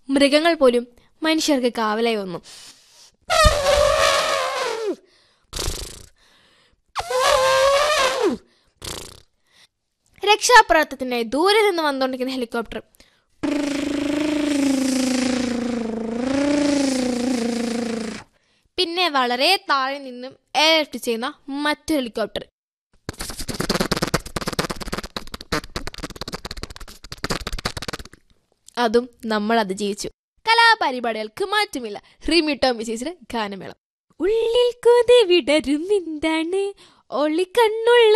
മൃഗങ്ങൾ പോലും മനുഷ്യർക്ക് കാവലായി വന്നു രക്ഷാപ്രവർത്തനത്തിനായി ദൂരെ നിന്ന് വന്നുകൊണ്ടിരിക്കുന്ന ഹെലികോപ്റ്റർ പിന്നെ വളരെ താഴെ നിന്നും എയർലിഫ്റ്റ് ചെയ്യുന്ന മറ്റൊരു ഹെലികോപ്റ്റർ അതും നമ്മൾ അതിജീവിച്ചു കലാപരിപാടികൾക്ക് മാറ്റമില്ല റിമി ടോമി ചേച്ചിയുടെ ഗാനമേളം ഉള്ളിൽ കൊതി വിടരും എന്താണ് ഒളിക്കണ്ണുള്ള